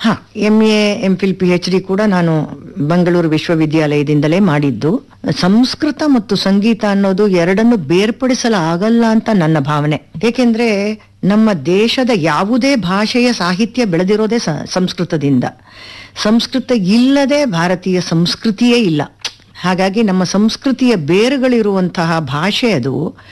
ಹಾ M A M Phil P H D ಕೂಡ ನಾನು ಬೆಂಗಳೂರು ವಿಶ್ವವಿದ್ಯಾಲಯದಿಂದಲೇ ಮಾಡಿದ್ದು ಸಂಸ್ಕೃತ ಮತ್ತು ಸಂಗೀತ ಅನ್ನೋದು ಎರಡನ್ನು ಬೇರ್ಪಡಿಸಲಾಗಲ್ಲ ಅಂತ ನನ್ನ ಭಾವನೆ ಏಕೆಂದ್ರೆ ನಮ್ಮ ದೇಶದ ಯಾವುದೇ ಭಾಷೆಯ ಸಾಹಿತ್ಯ ಬೆಳೆದಿರೋದೇ ಸ- ಸಂಸ್ಕೃತದಿಂದ ಸಂಸ್ಕೃತ ಇಲ್ಲದೆ ಭಾರತೀಯ ಸಂಸ್ಕೃತಿಯೇ ಇಲ್ಲ ಹಾಗಾಗಿ ನಮ್ಮ ಸಂಸ್ಕೃತಿಯ ಬೇರುಗಳಿರುವಂತಹ ಭಾಷೆ ಅದು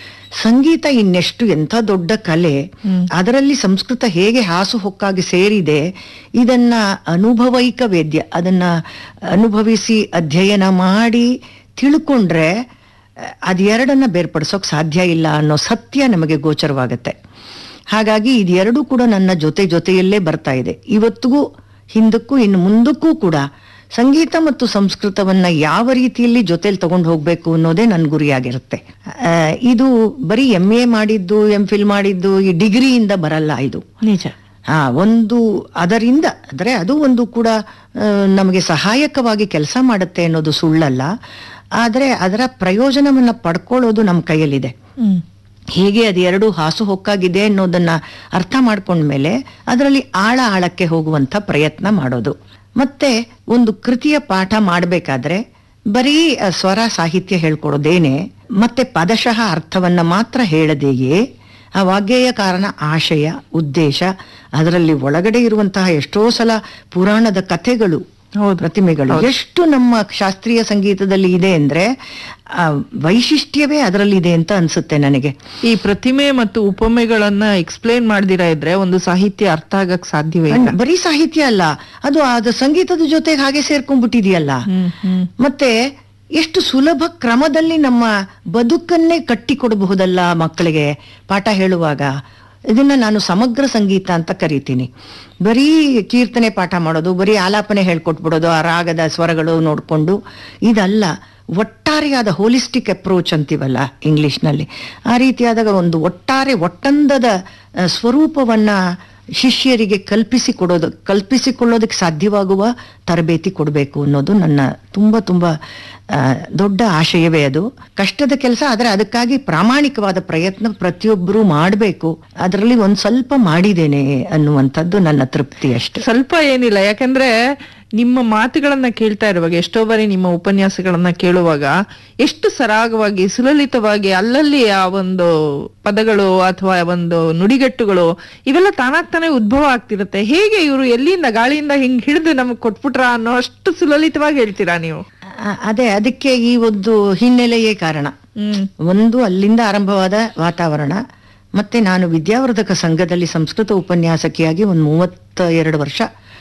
ಸಂಗೀತ ಇನ್ನೆಷ್ಟು ಎಂಥ ದೊಡ್ಡ ಕಲೆ ಅದರಲ್ಲಿ ಸಂಸ್ಕೃತ ಹೇಗೆ ಹಾಸುಹೊಕ್ಕಾಗಿ ಸೇರಿದೆ ಇದನ್ನ ಅನುಭವೈಕ ವೇದ್ಯ ಅದನ್ನ ಅನುಭವಿಸಿ ಅಧ್ಯಯನ ಮಾಡಿ ತಿಳ್ಕೊಂಡ್ರೆ ಅಹ್, ಅದೆರಡನ್ನ ಬೇರ್ಪಡಿಸೋಕ್ ಸಾಧ್ಯ ಇಲ್ಲ ಅನ್ನೋ ಸತ್ಯ ನಮಗೆ ಗೋಚರವಾಗತ್ತೆ ಹಾಗಾಗಿ ಇದೆರಡೂ ಕೂಡ ನನ್ನ ಜೊತೆ ಜೊತೆಯಲ್ಲೇ ಬರ್ತಾ ಇದೆ ಇವತ್ತಿಗೂ ಹಿಂದಕ್ಕೂ ಇನ್ನು ಮುಂದಕ್ಕೂ ಕೂಡ ಸಂಗೀತ ಮತ್ತು ಸಂಸ್ಕೃತವನ್ನ ಯಾವ ರೀತಿಯಲ್ಲಿ ಜೊತೆಲಿ ತಗೊಂಡು ಹೋಗ್ಬೇಕು ಅನ್ನೋದೇ ನನ್ನ ಗುರಿಯಾಗಿರುತ್ತೆ ಆ, ಇದು ಬರೀ ಎಂ ಎ ಮಾಡಿದ್ದು ಎಂ ಫಿಲ್ ಮಾಡಿದ್ದು ಈ ಡಿಗ್ರಿಯಿಂದ ಬರಲ್ಲ ಇದು ನಿಜ ಹಾ ಒಂದು ಅದರಿಂದ ಅಂದ್ರೆ ಅದು ಒಂದು ಕೂಡ ಆ, ನಮಗೆ ಸಹಾಯಕವಾಗಿ ಕೆಲಸ ಮಾಡುತ್ತೆ ಅನ್ನೋದು ಸುಳ್ಳಲ್ಲ ಆದ್ರೆ ಅದರ ಪ್ರಯೋಜನವನ್ನ ಪಡ್ಕೊಳ್ಳೋದು ನಮ್ಮ ಕೈಯಲ್ಲಿದೆ ಹ್ಮ್ ಹೇಗೆ ಅದು ಎರಡು ಹಾಸುಹೊಕ್ಕಾಗಿದೆ ಅನ್ನೋದನ್ನ ಅರ್ಥ ಮಾಡ್ಕೊಂಡ್ಮೇಲೆ ಅದರಲ್ಲಿ ಆಳ ಆಳಕ್ಕೆ ಹೋಗುವಂತ ಪ್ರಯತ್ನ ಮಾಡೋದು ಮತ್ತೆ ಒಂದು ಕೃತಿಯ ಪಾಠ ಮಾಡಬೇಕಾದ್ರೆ ಬರೀ ಆ, ಸ್ವರ ಸಾಹಿತ್ಯ ಹೇಳ್ಕೊಡೋದೇನೆ ಮತ್ತೆ ಪದಶಃ ಅರ್ಥವನ್ನ ಮಾತ್ರ ಹೇಳದೆಯೇ ಆ ವಾಗ್ಗೇಯ ಕಾರಣ ಆಶಯ ಉದ್ದೇಶ ಅದರಲ್ಲಿ ಒಳಗಡೆ ಇರುವಂತಹ ಎಷ್ಟೋ ಸಲ ಪುರಾಣದ ಕಥೆಗಳು ಹೌದು ಪ್ರತಿಮೆಗಳು ಎಷ್ಟು ನಮ್ಮ ಶಾಸ್ತ್ರೀಯ ಸಂಗೀತದಲ್ಲಿ ಇದೆ ಅಂದ್ರೆ ಆ ವೈಶಿಷ್ಟ್ಯವೇ ಅದರಲ್ಲಿ ಇದೆ ಅಂತ ಅನ್ಸುತ್ತೆ ನನಗೆ ಈ ಪ್ರತಿಮೆ ಮತ್ತು ಉಪಮೆಗಳನ್ನ ಎಕ್ಸ್ಪ್ಲೇನ್ ಮಾಡ್ದಿರಾ ಇದ್ರೆ ಒಂದು ಸಾಹಿತ್ಯ ಅರ್ಥ ಆಗಕ್ ಸಾಧ್ಯವೇ ಇಲ್ಲ ಅಣ್ಣ, ಬರೀ ಸಾಹಿತ್ಯ ಅಲ್ಲ ಅದು ಅದು ಸಂಗೀತದ ಜೊತೆಗೆ ಹಾಗೆ ಸೇರ್ಕೊಂಡ್ಬಿಟ್ಟಿದೆಯಲ್ಲ ಹ್ಮ್ ಹ್ಮ್ ಮತ್ತೆ ಎಷ್ಟು ಸುಲಭ ಕ್ರಮದಲ್ಲಿ ನಮ್ಮ ಬದುಕನ್ನೇ ಕಟ್ಟಿಕೊಡಬಹುದಲ್ಲ ಮಕ್ಕಳಿಗೆ ಪಾಠ ಹೇಳುವಾಗ ಇದನ್ನ ನಾನು ಸಮಗ್ರ ಸಂಗೀತ ಅಂತ ಕರಿತೀನಿ ಬರೀ ಕೀರ್ತನೆ ಪಾಠ ಮಾಡೋದು ಬರೀ ಆಲಾಪನೆ ಹೇಳ್ಕೊಟ್ಬಿಡೋದು ಆ ರಾಗದ ಸ್ವರಗಳು ನೋಡ್ಕೊಂಡು ಇದಲ್ಲ ಒಟ್ಟಾರೆಯಾದ ಹೋಲಿಸ್ಟಿಕ್ ಅಪ್ರೋಚ್ ಅಂತೀವಲ್ಲ ಇಂಗ್ಲಿಷ್ನಲ್ಲಿ ಆ ರೀತಿಯಾದಾಗ ಒಂದು ಒಟ್ಟಾರೆ ಒಟ್ಟಂದದ ಆ, ಸ್ವರೂಪವನ್ನ ಶಿಷ್ಯರಿಗೆ ಕಲ್ಪಿಸಿ ಕೊಡೋದು ಕಲ್ಪಿಸಿಕೊಳ್ಳೋದಕ್ಕೆ ಸಾಧ್ಯವಾಗುವ ತರಬೇತಿ ಕೊಡಬೇಕು ಅನ್ನೋದು ನನ್ನ ತುಂಬ ತುಂಬ ಆ, ದೊಡ್ಡ ಆಶಯವೇ ಅದು ಕಷ್ಟದ ಕೆಲಸ ಆದರೆ ಅದಕ್ಕಾಗಿ ಪ್ರಾಮಾಣಿಕವಾದ ಪ್ರಯತ್ನ ಪ್ರತಿಯೊಬ್ಬರು ಮಾಡಬೇಕು ಅದರಲ್ಲಿ ಒಂದು ಸ್ವಲ್ಪ ಮಾಡಿದ್ದೇನೆ ಅನ್ನುವಂಥದ್ದು ನನ್ನ ತೃಪ್ತಿ ಅಷ್ಟೆ ಸ್ವಲ್ಪ ಏನಿಲ್ಲ ಯಾಕಂದ್ರೆ ನಿಮ್ಮ ಮಾತುಗಳನ್ನ ಕೇಳ್ತಾ ಇರುವಾಗ ಎಷ್ಟೋ ಬಾರಿ ನಿಮ್ಮ ಉಪನ್ಯಾಸಗಳನ್ನ ಕೇಳುವಾಗ ಎಷ್ಟು ಸರಾಗವಾಗಿ ಸುಲಲಿತವಾಗಿ ಅಲ್ಲಲ್ಲಿ ಆ ಒಂದು ಪದಗಳು ಅಥವಾ ಒಂದು ನುಡಿಗಟ್ಟುಗಳು ಇವೆಲ್ಲ ತಾನಾಗ್ತಾನೆ ಉದ್ಭವ ಆಗ್ತಿರುತ್ತೆ ಹೇಗೆ ಇವರು ಎಲ್ಲಿಂದ ಗಾಳಿಯಿಂದ ಹಿಂಗ್ ಹಿಡಿದು ನಮಗ್ ಕೊಟ್ಬಿಟ್ರ ಅನ್ನೋ ಅಷ್ಟು ಸುಲಲಿತವಾಗಿ ಹೇಳ್ತೀರಾ ನೀವು ಆ, ಅದೇ ಅದಕ್ಕೆ ಈ ಒಂದು ಹಿನ್ನೆಲೆಯೇ ಕಾರಣ ಹ್ಮ್ ಒಂದು ಅಲ್ಲಿಂದ ಆರಂಭವಾದ ವಾತಾವರಣ ಮತ್ತೆ ನಾನು ವಿದ್ಯಾವರ್ಧಕ ಸಂಘದಲ್ಲಿ ಸಂಸ್ಕೃತ ಉಪನ್ಯಾಸಕಿಯಾಗಿ ಒಂದು ಮೂವತ್ತ ಎರಡು ವರ್ಷ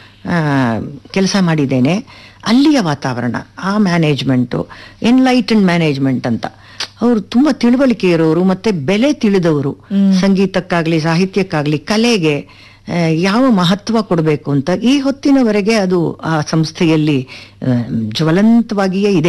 ಕೆಲಸ ಮಾಡಿದ್ದೇನೆ ಅಲ್ಲಿಯ ವಾತಾವರಣ ಆ ಮ್ಯಾನೇಜ್ಮೆಂಟು ಎನ್ಲೈಟನ್ ಮ್ಯಾನೇಜ್ಮೆಂಟ್ ಅಂತ ಅವರು ತುಂಬಾ ತಿಳುವಳಿಕೆ ಇರೋರು ಮತ್ತೆ ಬೆಲೆ ತಿಳಿದವರು ಸಂಗೀತಕ್ಕಾಗ್ಲಿ ಸಾಹಿತ್ಯಕ್ಕಾಗ್ಲಿ ಕಲೆಗೆ ಆ, ಯಾವ ಮಹತ್ವ ಕೊಡಬೇಕು ಅಂತ ಈ ಹೊತ್ತಿನವರೆಗೆ ಅದು ಆ ಸಂಸ್ಥೆಯಲ್ಲಿ ಆ, ಜ್ವಲಂತವಾಗಿಯೇ ಇದೆ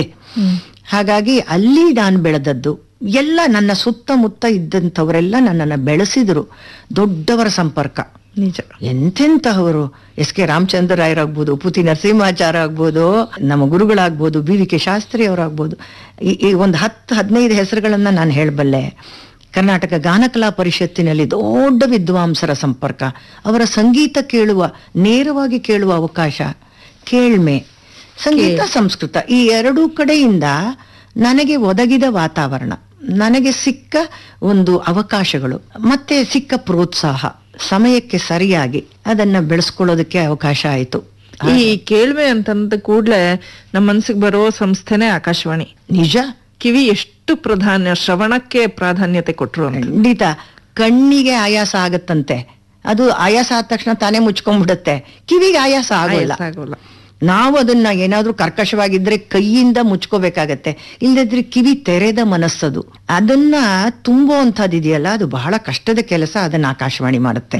ಹಾಗಾಗಿ ಅಲ್ಲಿ ನಾನು ಬೆಳೆದದ್ದು ಎಲ್ಲ ನನ್ನ ಸುತ್ತಮುತ್ತ ಇದ್ದಂಥವರೆಲ್ಲ ನನ್ನನ್ನು ಬೆಳೆಸಿದ್ರು ದೊಡ್ಡವರ ಸಂಪರ್ಕ ನಿಜ ಎಂತೆಂತಹವರು ಎಸ್ ಕೆ ರಾಮಚಂದ್ರ ರಾಯರಾಗ್ಬೋದು ಪುತಿ ನರಸಿಂಹಾಚಾರ ಆಗ್ಬೋದು ನಮ್ಮ ಗುರುಗಳಾಗ್ಬೋದು ಬಿ ವಿ ಕೆ ಶಾಸ್ತ್ರಿ ಅವರಾಗ್ಬೋದು ಈ ಈ ಒಂದು ಹತ್ತು ಹದಿನೈದು ಹೆಸರುಗಳನ್ನ ನಾನು ಹೇಳಬಲ್ಲೆ ಕರ್ನಾಟಕ ಗಾನಕಲಾ ಪರಿಷತ್ತಿನಲ್ಲಿ ದೊಡ್ಡ ವಿದ್ವಾಂಸರ ಸಂಪರ್ಕ ಅವರ ಸಂಗೀತ ಕೇಳುವ ನೇರವಾಗಿ ಕೇಳುವ ಅವಕಾಶ ಕೇಳ್ಮೆ ಸಂಗೀತ ಸಂಸ್ಕೃತ ಈ ಎರಡೂ ಕಡೆಯಿಂದ ನನಗೆ ಒದಗಿದ ವಾತಾವರಣ ನನಗೆ ಸಿಕ್ಕ ಒಂದು ಅವಕಾಶಗಳು ಮತ್ತೆ ಸಿಕ್ಕ ಪ್ರೋತ್ಸಾಹ ಸಮಯಕ್ಕೆ ಸರಿಯಾಗಿ ಅದನ್ನ ಬೆಳೆಸ್ಕೊಳ್ಳೋದಕ್ಕೆ ಅವಕಾಶ ಆಯಿತು ಈ ಕೇಳ್ವೆ ಅಂತಂದ ಕೂಡ್ಲೆ ನಮ್ಮ ಮನ್ಸಿಗೆ ಬರೋ ಸಂಸ್ಥೆನೇ ಆಕಾಶವಾಣಿ ನಿಜ ಕಿವಿ ಎಷ್ಟು ಪ್ರಾಧಾನ್ಯ ಶ್ರವಣಕ್ಕೆ ಪ್ರಾಧಾನ್ಯತೆ ಕೊಟ್ರು ಅಂತ ಖಂಡಿತ ಕಣ್ಣಿಗೆ ಆಯಾಸ ಆಗತ್ತಂತೆ ಅದು ಆಯಾಸ ಆದ ತಕ್ಷಣ ತಾನೇ ಮುಚ್ಕೊಂಡ್ಬಿಡುತ್ತೆ ಕಿವಿಗೆ ಆಯಾಸ ಆಗೋಲ್ಲ ಆಗೋಲ್ಲ ನಾವು ಅದನ್ನ ಏನಾದ್ರೂ ಕರ್ಕಶವಾಗಿದ್ರೆ ಕೈಯಿಂದ ಮುಚ್ಕೋಬೇಕಾಗತ್ತೆ ಇಲ್ಲದಿದ್ರೆ ಕಿವಿ ತೆರೆದ ಮನಸ್ಸದು ಅದನ್ನ ತುಂಬುವಂಥದ್ದಿದೆಯಲ್ಲ ಅದು ಬಹಳ ಕಷ್ಟದ ಕೆಲಸ ಅದನ್ನ ಆಕಾಶವಾಣಿ ಮಾಡುತ್ತೆ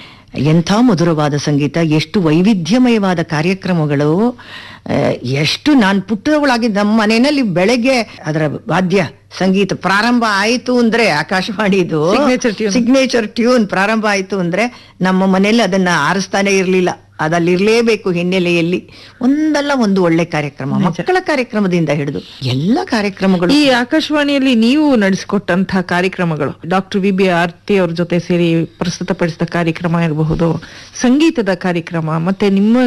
ಎಂಥ ಮಧುರವಾದ ಸಂಗೀತ ಎಷ್ಟು ವೈವಿಧ್ಯಮಯವಾದ ಕಾರ್ಯಕ್ರಮಗಳು ಆ, ಎಷ್ಟು ನಾನು ಪುಟ್ಟವಳಾಗಿ ನಮ್ಮ ಮನೆಯಲ್ಲಿ ಬೆಳಗ್ಗೆ ಅದರ ವಾದ್ಯ ಸಂಗೀತ ಪ್ರಾರಂಭ ಆಯಿತು ಅಂದ್ರೆ ಆಕಾಶವಾಣಿದು Signature tune. ಸಿಗ್ನೇಚರ್ ಟ್ಯೂನ್ ಪ್ರಾರಂಭ ಆಯಿತು ಅಂದ್ರೆ ನಮ್ಮ ಮನೆಯಲ್ಲಿ ಅದನ್ನ ಆರಿಸ್ತಾನೆ ಇರಲಿಲ್ಲ ಅದಲ್ಲಿ ಇರಲೇಬೇಕು ಹಿನ್ನೆಲೆಯಲ್ಲಿ ಒಂದಲ್ಲ ಒಂದು ಒಳ್ಳೆ ಕಾರ್ಯಕ್ರಮ ಮಕ್ಕಳ ಕಾರ್ಯಕ್ರಮದಿಂದ ಹಿಡಿದು ಎಲ್ಲ ಕಾರ್ಯಕ್ರಮಗಳು ಈ ಆಕಾಶವಾಣಿಯಲ್ಲಿ ನೀವು ನಡೆಸಿಕೊಟ್ಟಂತಹ ಕಾರ್ಯಕ್ರಮಗಳು ಡಾಕ್ಟರ್ ವಿ ಬಿ ಆರ್ತಿ ಅವ್ರ ಜೊತೆ ಸೇರಿ ಪ್ರಸ್ತುತಪಡಿಸಿದ ಕಾರ್ಯಕ್ರಮ ಇರಬಹುದು ಸಂಗೀತದ ಕಾರ್ಯಕ್ರಮ ಮತ್ತೆ ನಿಮ್ಮ